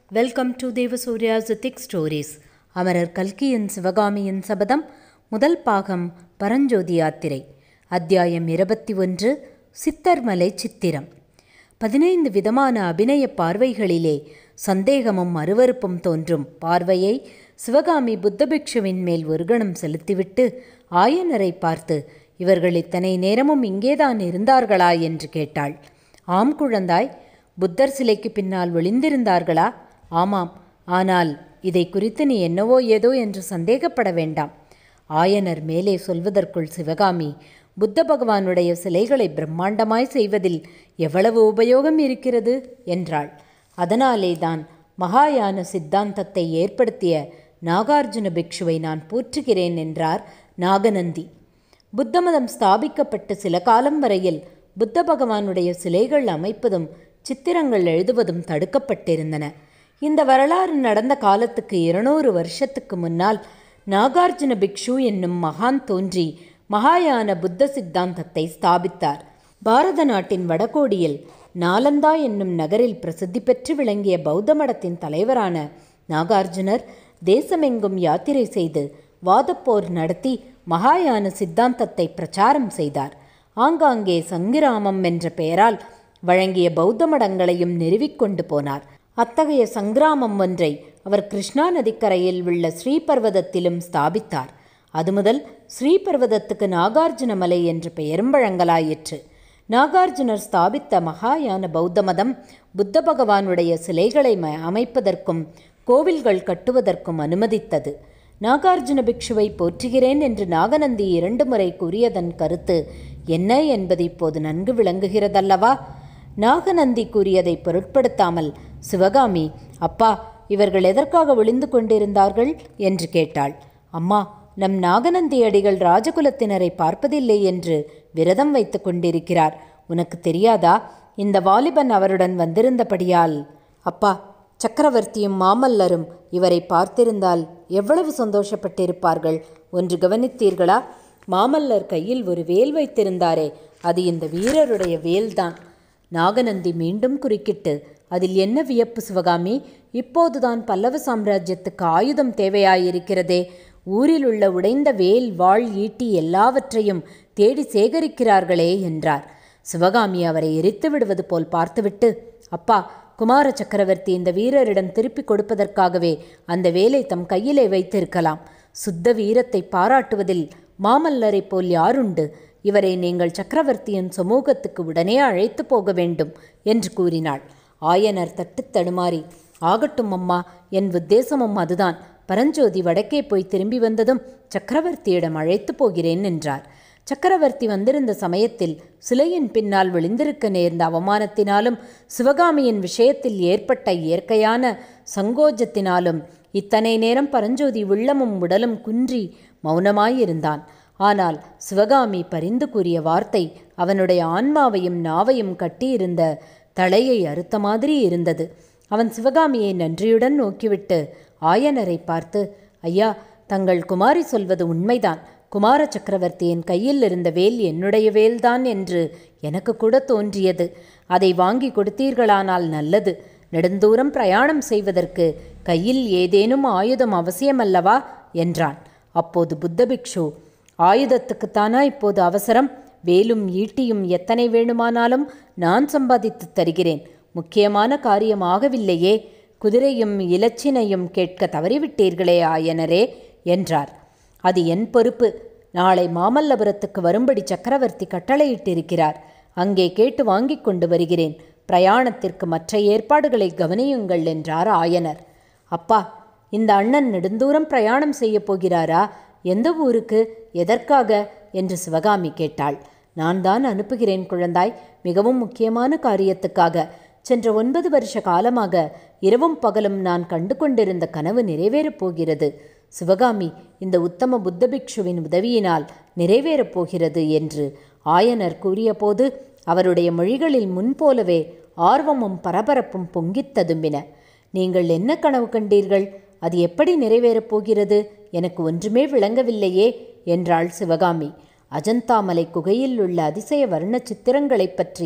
welcome to Devasurya ஜித்திக் stories அமரர் கல்கியின் சிவகாமியின் சபதம் முதல் பாகம் பரஞ்சோதி யாத்திரை அத்தியாயம் இருபத்தி ஒன்று சித்தர்மலை சித்திரம் பதினைந்து விதமான அபிநய பார்வைகளிலே சந்தேகமும் அருவருப்பும் தோன்றும் பார்வையை சிவகாமி புத்தபிக்ஷுவின் மேல் ஒரு கணம் செலுத்திவிட்டு ஆயனரை பார்த்து இவர்கள் இத்தனை நேரமும் இங்கேதான் இருந்தார்களா என்று கேட்டாள் ஆம் குழந்தாய் புத்தர் சிலைக்கு பின்னால் ஒளிந்திருந்தார்களா ஆமாம் ஆனால் இதை குறித்து நீ என்னவோ ஏதோ என்று சந்தேகப்பட வேண்டாம் ஆயனர் மேலே சொல்வதற்குள் சிவகாமி புத்த பகவானுடைய சிலைகளை பிரம்மாண்டமாய் செய்வதில் எவ்வளவு உபயோகம் இருக்கிறது என்றாள் அதனாலே தான் மகாயான சித்தாந்தத்தை ஏற்படுத்திய நாகார்ஜுன பிக்ஷுவை நான் போற்றுகிறேன் என்றார் நாகநந்தி புத்தமதம் ஸ்தாபிக்கப்பட்டு சில காலம் வரையில் புத்த பகவானுடைய சிலைகள் அமைப்பதும் சித்திரங்கள் எழுதுவதும் தடுக்கப்பட்டிருந்தன இந்த வரலாறு நடந்த காலத்துக்கு இருநூறு வருஷத்துக்கு முன்னால் நாகார்ஜுன பிக்ஷு என்னும் மகான் தோன்றி மகாயான புத்த சித்தாந்தத்தை ஸ்தாபித்தார் பாரத நாட்டின் வடகோடியில் நாலந்தா என்னும் நகரில் பிரசித்தி பெற்று விளங்கிய பௌத்த மடத்தின் தலைவரான நாகார்ஜுனர் தேசமெங்கும் யாத்திரை செய்து வாதப்போர் நடத்தி மகாயான சித்தாந்தத்தை பிரச்சாரம் செய்தார் ஆங்காங்கே சங்கிராமம் என்ற பெயரால் வழங்கிய பௌத்த மடங்களையும் நிறுவிக்கொண்டு போனார் அத்தகைய சங்கிராமம் ஒன்றை அவர் கிருஷ்ணா நதிக்கரையில் உள்ள ஸ்ரீபர்வதத்திலும் ஸ்தாபித்தார் அது முதல் ஸ்ரீபர்வதத்துக்கு நாகார்ஜுன மலை என்ற பெயரும் வழங்கலாயிற்று நாகார்ஜுனர் ஸ்தாபித்த மகாயான பௌத்த மதம் புத்த பகவானுடைய சிலைகளை அமைப்பதற்கும் கோவில்கள் கட்டுவதற்கும் அனுமதித்தது நாகார்ஜுன பிக்ஷுவை போற்றுகிறேன் என்று நாகநந்தி இரண்டு முறை கூறியதன் கருத்து என்ன என்பது இப்போது நன்கு விளங்குகிறதல்லவா நாகநந்தி கூறியதை பொருட்படுத்தாமல் சிவகாமி அப்பா இவர்கள் எதற்காக ஒளிந்து கொண்டிருந்தார்கள் என்று கேட்டாள் அம்மா நம் நாகநந்தி அடிகள் ராஜகுலத்தினரை பார்ப்பதில்லை என்று விரதம் வைத்து கொண்டிருக்கிறார் உனக்கு தெரியாதா இந்த வாலிபன் அவருடன் வந்திருந்தபடியால் அப்பா சக்கரவர்த்தியும் மாமல்லரும் இவரை பார்த்திருந்தால் எவ்வளவு சந்தோஷப்பட்டிருப்பார்கள் ஒன்று கவனித்தீர்களா மாமல்லர் கையில் ஒரு வேல் வைத்திருந்தாரே அது இந்த வீரருடைய வேல்தான் நாகநந்தி மீண்டும் குறுக்கிட்டு அதில் என்ன வியப்பு சிவகாமி இப்போதுதான் பல்லவ சாம்ராஜ்யத்துக்கு ஆயுதம் தேவையாயிருக்கிறதே ஊரில் உள்ள உடைந்த வேல் வாழ் ஈட்டி எல்லாவற்றையும் தேடி சேகரிக்கிறார்களே என்றார் சிவகாமி அவரை எரித்து விடுவது போல் பார்த்துவிட்டு அப்பா குமார சக்கரவர்த்தி இந்த வீரரிடம் திருப்பி கொடுப்பதற்காகவே அந்த வேலை தம் கையிலே வைத்திருக்கலாம் சுத்த வீரத்தை பாராட்டுவதில் மாமல்லரைப் போல் யாருண்டு இவரை நீங்கள் சக்கரவர்த்தியின் சமூகத்துக்கு உடனே அழைத்து போக வேண்டும் என்று கூறினாள் ஆயனர் தட்டு தடுமாறி ஆகட்டும் அம்மா என் உத்தேசமும் அதுதான் பரஞ்சோதி வடக்கே போய் திரும்பி வந்ததும் சக்கரவர்த்தியிடம் அழைத்து போகிறேன் என்றார் சக்கரவர்த்தி வந்திருந்த சமயத்தில் சிலையின் பின்னால் விழுந்திருக்க நேர்ந்த அவமானத்தினாலும் சிவகாமியின் விஷயத்தில் ஏற்பட்ட இயற்கையான சங்கோஜத்தினாலும் இத்தனை நேரம் பரஞ்சோதி உள்ளமும் உடலும் குன்றி மௌனமாயிருந்தான் ஆனால் சிவகாமி பரிந்து கூறிய வார்த்தை அவனுடைய ஆன்மாவையும் நாவையும் கட்டியிருந்த தலையை அறுத்த மாதிரி இருந்தது அவன் சிவகாமியை நன்றியுடன் நோக்கிவிட்டு ஆயனரை பார்த்து ஐயா தங்கள் குமாரி சொல்வது உண்மைதான் குமார சக்கரவர்த்தியின் கையில் இருந்த வேல் என்னுடைய வேல்தான் என்று எனக்கு கூட தோன்றியது அதை வாங்கி கொடுத்தீர்களானால் நல்லது நெடுந்தூரம் பிரயாணம் செய்வதற்கு கையில் ஏதேனும் ஆயுதம் அவசியமல்லவா என்றான் அப்போது புத்தபிக்ஷு ஆயுதத்துக்குத்தானா இப்போது அவசரம் வேலும் ஈட்டியும் எத்தனை வேணுமானாலும் நான் சம்பாதித்து தருகிறேன் முக்கியமான காரியம் ஆகவில்லையே குதிரையும் இலச்சினையும் கேட்க தவறிவிட்டீர்களே ஆயனரே என்றார் அது என் பொறுப்பு நாளை மாமல்லபுரத்துக்கு வரும்படி சக்கரவர்த்தி கட்டளையிட்டிருக்கிறார் அங்கே கேட்டு வாங்கிக் கொண்டு வருகிறேன் பிரயாணத்திற்கு மற்ற ஏற்பாடுகளை கவனியுங்கள் என்றார் ஆயனர் அப்பா இந்த அண்ணன் நெடுந்தூரம் பிரயாணம் செய்யப் போகிறாரா எந்த ஊருக்கு எதற்காக என்று சிவகாமி கேட்டாள் நான் தான் அனுப்புகிறேன் குழந்தாய் மிகவும் முக்கியமான காரியத்துக்காக சென்ற ஒன்பது வருஷ காலமாக இரவும் பகலும் நான் கண்டு கொண்டிருந்த கனவு நிறைவேறப் போகிறது சிவகாமி இந்த உத்தம புத்த பிக்ஷுவின் உதவியினால் நிறைவேறப் போகிறது என்று ஆயனர் கூறியபோது அவருடைய மொழிகளில் முன்போலவே ஆர்வமும் பரபரப்பும் பொங்கித் ததும்பின நீங்கள் என்ன கனவு கண்டீர்கள் அது எப்படி நிறைவேறப் போகிறது எனக்கு ஒன்றுமே விளங்கவில்லையே என்றாள் சிவகாமி அஜந்தாமலை குகையில் உள்ள அதிசய வர்ண சித்திரங்களைப் பற்றி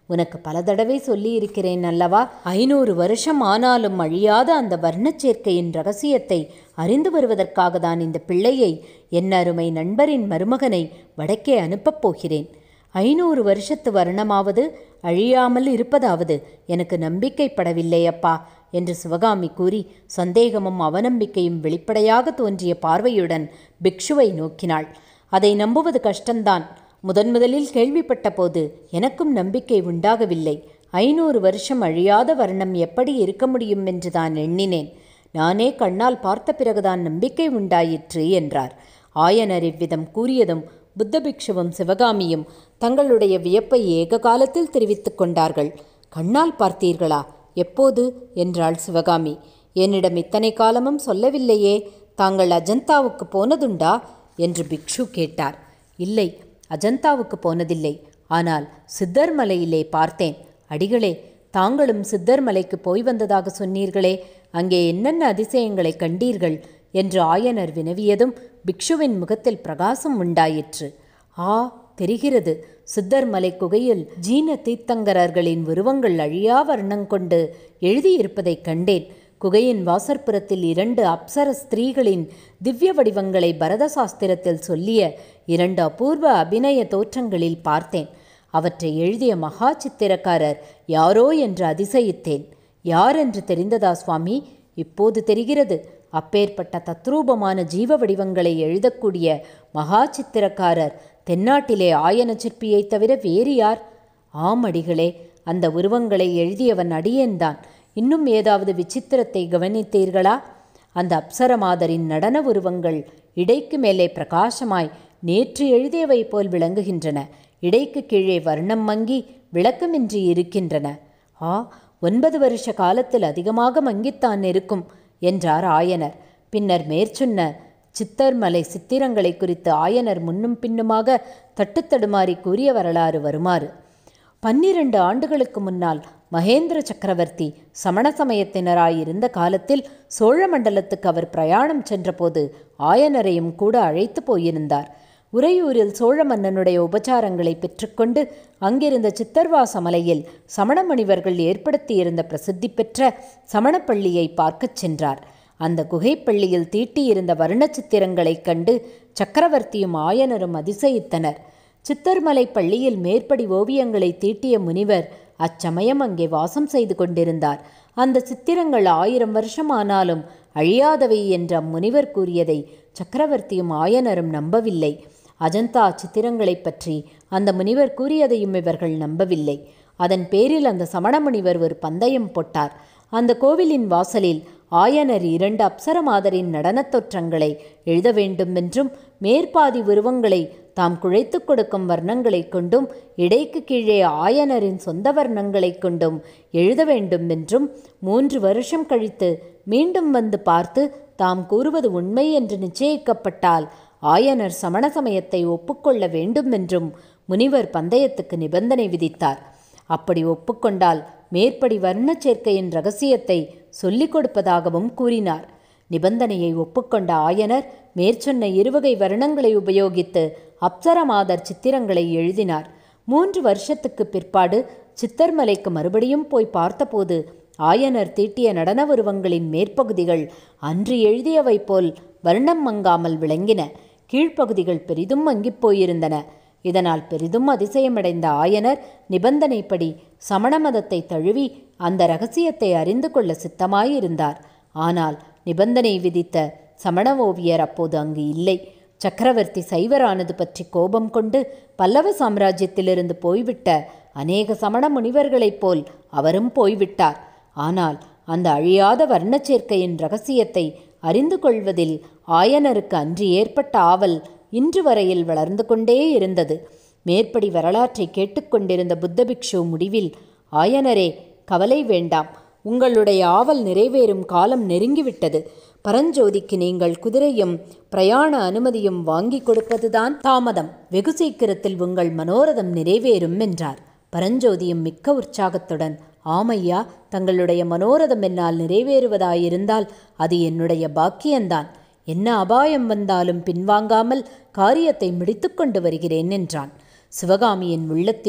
உனக்கு பல தடவை சொல்லியிருக்கிறேன் அல்லவா ஐநூறு வருஷம் ஆனாலும் அழியாத அந்த வர்ணச் சேர்க்கையின் ரகசியத்தை அறிந்து வருவதற்காக தான் இந்த பிள்ளையை என் அருமை நண்பரின் மருமகனை வடக்கே அனுப்பப் போகிறேன் ஐநூறு வருஷத்து வர்ணமாவது அழியாமல் இருப்பதாவது எனக்கு நம்பிக்கைப்படவில்லை அப்பா என்று சிவகாமி கூறி சந்தேகமும் அவநம்பிக்கையும் வெளிப்படையாக தோன்றிய பார்வையுடன் பிக்ஷுவை நோக்கினாள் அதை நம்புவது கஷ்டந்தான் முதன் முதலில் கேள்விப்பட்ட போது எனக்கும் நம்பிக்கை உண்டாகவில்லை ஐநூறு வருஷம் அழியாத வர்ணம் எப்படி இருக்க முடியும் என்று தான் எண்ணினேன் நானே கண்ணால் பார்த்த பிறகுதான் நம்பிக்கை உண்டாயிற்று என்றார் ஆயனர் இவ்விதம் கூறியதும் புத்த பிக்ஷுவும் சிவகாமியும் தங்களுடைய வியப்பை ஏக காலத்தில் தெரிவித்துக் கொண்டார்கள் கண்ணால் பார்த்தீர்களா எப்போது என்றாள் சிவகாமி என்னிடம் இத்தனை காலமும் சொல்லவில்லையே தாங்கள் அஜந்தாவுக்கு போனதுண்டா என்று பிக்ஷு கேட்டார் இல்லை அஜந்தாவுக்கு போனதில்லை ஆனால் சித்தர் மலையிலே பார்த்தேன் அடிகளே தாங்களும் சித்தர் மலைக்கு போய் வந்ததாக சொன்னீர்களே அங்கே என்னென்ன அதிசயங்களை கண்டீர்கள் என்று ஆயனர் வினவியதும் பிக்ஷுவின் முகத்தில் பிரகாசம் உண்டாயிற்று ஆ தெரிகிறது சித்தர் மலை குகையில் ஜீன தீர்த்தங்கரர்களின் உருவங்கள் அழியா வர்ணம் கொண்டு எழுதியிருப்பதைக் கண்டேன் குகையின் வாசற்புறத்தில் இரண்டு அப்சர ஸ்திரீகளின் திவ்ய வடிவங்களை பரத சாஸ்திரத்தில் சொல்லிய இரண்டு அபூர்வ அபிநய தோற்றங்களில் பார்த்தேன் அவற்றை எழுதிய மகா சித்திரக்காரர் யாரோ என்று அதிசயித்தேன் யார் என்று தெரிந்ததா சுவாமி இப்போது தெரிகிறது அப்பேற்பட்ட தத்ரூபமான ஜீவ வடிவங்களை எழுதக்கூடிய மகா சித்திரக்காரர் தென்னாட்டிலே ஆயன சிற்பியைத் தவிர வேறு யார் ஆமடிகளே அந்த உருவங்களை எழுதியவன் அடியேன்தான் இன்னும் ஏதாவது விசித்திரத்தை கவனித்தீர்களா அந்த அப்சரமாதரின் நடன உருவங்கள் இடைக்கு மேலே பிரகாசமாய் நேற்று எழுதியவை போல் விளங்குகின்றன இடைக்கு கீழே வர்ணம் மங்கி விளக்கமின்றி இருக்கின்றன ஆ ஒன்பது வருஷ காலத்தில் அதிகமாக மங்கித்தான் இருக்கும் என்றார் ஆயனர் பின்னர் மேற்சொன்ன சித்தர்மலை சித்திரங்களை குறித்து ஆயனர் முன்னும் பின்னுமாக தட்டுத்தடுமாறி கூறிய வரலாறு வருமாறு பன்னிரண்டு ஆண்டுகளுக்கு முன்னால் மகேந்திர சக்கரவர்த்தி சமண சமயத்தினராயிருந்த காலத்தில் சோழ மண்டலத்துக்கு அவர் பிரயாணம் சென்றபோது ஆயனரையும் கூட அழைத்து போயிருந்தார் உறையூரில் சோழ மன்னனுடைய உபச்சாரங்களை பெற்றுக்கொண்டு அங்கிருந்த சித்தர்வாச மலையில் சமண முனிவர்கள் ஏற்படுத்தியிருந்த பிரசித்தி பெற்ற சமணப்பள்ளியை பார்க்கச் சென்றார் அந்த குகைப்பள்ளியில் தீட்டியிருந்த வர்ண சித்திரங்களைக் கண்டு சக்கரவர்த்தியும் ஆயனரும் அதிசயித்தனர் சித்தர்மலை பள்ளியில் மேற்படி ஓவியங்களை தீட்டிய முனிவர் அச்சமயம் அங்கே வாசம் செய்து கொண்டிருந்தார் அந்த சித்திரங்கள் ஆயிரம் வருஷம் ஆனாலும் அழியாதவை என்ற அம்முனிவர் கூறியதை சக்கரவர்த்தியும் ஆயனரும் நம்பவில்லை அஜந்தா சித்திரங்களைப் பற்றி அந்த முனிவர் கூறியதையும் இவர்கள் நம்பவில்லை அதன் பேரில் அந்த சமண முனிவர் ஒரு பந்தயம் போட்டார் அந்த கோவிலின் வாசலில் ஆயனர் இரண்டு அப்சரமாதரின் நடனத் தோற்றங்களை எழுத வேண்டும் என்றும் மேற்பாதி உருவங்களை தாம் குழைத்துக் கொடுக்கும் வர்ணங்களைக் கொண்டும் இடைக்கு கீழே ஆயனரின் சொந்த வர்ணங்களைக் கொண்டும் எழுத வேண்டும் என்றும் மூன்று வருஷம் கழித்து மீண்டும் வந்து பார்த்து தாம் கூறுவது உண்மை என்று நிச்சயிக்கப்பட்டால் ஆயனர் சமண சமயத்தை ஒப்புக்கொள்ள வேண்டும் என்றும் முனிவர் பந்தயத்துக்கு நிபந்தனை விதித்தார் அப்படி ஒப்புக்கொண்டால் மேற்படி வர்ணச் சேர்க்கையின் ரகசியத்தை சொல்லிக் கொடுப்பதாகவும் கூறினார் நிபந்தனையை ஒப்புக்கொண்ட ஆயனர் மேற்சொன்ன இருவகை வர்ணங்களை உபயோகித்து அப்சரமாதர் சித்திரங்களை எழுதினார் மூன்று வருஷத்துக்கு பிற்பாடு சித்தர்மலைக்கு மறுபடியும் போய் பார்த்தபோது ஆயனர் தீட்டிய நடன உருவங்களின் மேற்பகுதிகள் அன்று எழுதியவை போல் வர்ணம் மங்காமல் விளங்கின கீழ்ப்பகுதிகள் பெரிதும் மங்கிப் போயிருந்தன இதனால் பெரிதும் அதிசயமடைந்த ஆயனர் நிபந்தனைப்படி சமண மதத்தை தழுவி அந்த ரகசியத்தை அறிந்து கொள்ள சித்தமாயிருந்தார் ஆனால் நிபந்தனை விதித்த சமண ஓவியர் அப்போது அங்கு இல்லை சக்கரவர்த்தி சைவரானது பற்றி கோபம் கொண்டு பல்லவ சாம்ராஜ்யத்திலிருந்து போய்விட்ட அநேக சமண முனிவர்களைப் போல் அவரும் போய்விட்டார் ஆனால் அந்த அழியாத வர்ணச் சேர்க்கையின் ரகசியத்தை அறிந்து கொள்வதில் ஆயனருக்கு அன்று ஏற்பட்ட ஆவல் இன்று வரையில் வளர்ந்து கொண்டே இருந்தது மேற்படி வரலாற்றை கேட்டுக்கொண்டிருந்த புத்த பிக்ஷு முடிவில் ஆயனரே கவலை வேண்டாம் உங்களுடைய ஆவல் நிறைவேறும் காலம் நெருங்கிவிட்டது பரஞ்சோதிக்கு நீங்கள் குதிரையும் பிரயாண அனுமதியும் வாங்கி கொடுப்பதுதான் தாமதம் வெகு சீக்கிரத்தில் உங்கள் மனோரதம் நிறைவேறும் என்றார் பரஞ்சோதியும் மிக்க உற்சாகத்துடன் ஆமையா தங்களுடைய மனோரதம் என்னால் நிறைவேறுவதாயிருந்தால் அது என்னுடைய பாக்கியந்தான் என்ன அபாயம் வந்தாலும் பின்வாங்காமல் காரியத்தை முடித்துக்கொண்டு வருகிறேன் என்றான் சிவகாமியின் உள்ளத்திலோ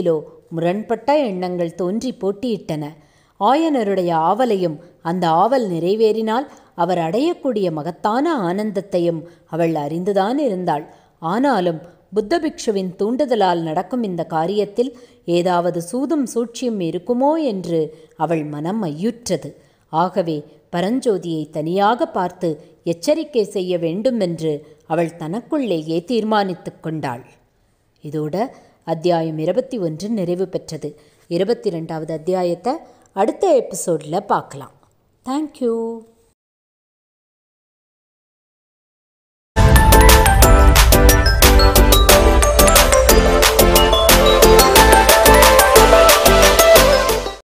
முரண்பட்ட எண்ணங்கள் தோன்றி போட்டியிட்டன ஆயனருடைய ஆவலையும் அந்த ஆவல் நிறைவேறினால் அவர் அடையக்கூடிய மகத்தான ஆனந்தத்தையும் அவள் அறிந்துதான் இருந்தாள் ஆனாலும் புத்த பிக்ஷுவின் தூண்டுதலால் நடக்கும் இந்த காரியத்தில் ஏதாவது சூதும் சூழ்ச்சியும் இருக்குமோ என்று அவள் மனம் ஐயுற்றது ஆகவே பரஞ்சோதியை தனியாக பார்த்து எச்சரிக்கை செய்ய வேண்டுமென்று அவள் தனக்குள்ளேயே தீர்மானித்து கொண்டாள் இதோட அத்தியாயம் இருபத்தி ஒன்று நிறைவு பெற்றது இருபத்தி ரெண்டாவது அத்தியாயத்தை அடுத்த எபிசோடில் பார்க்கலாம் தேங்க்யூ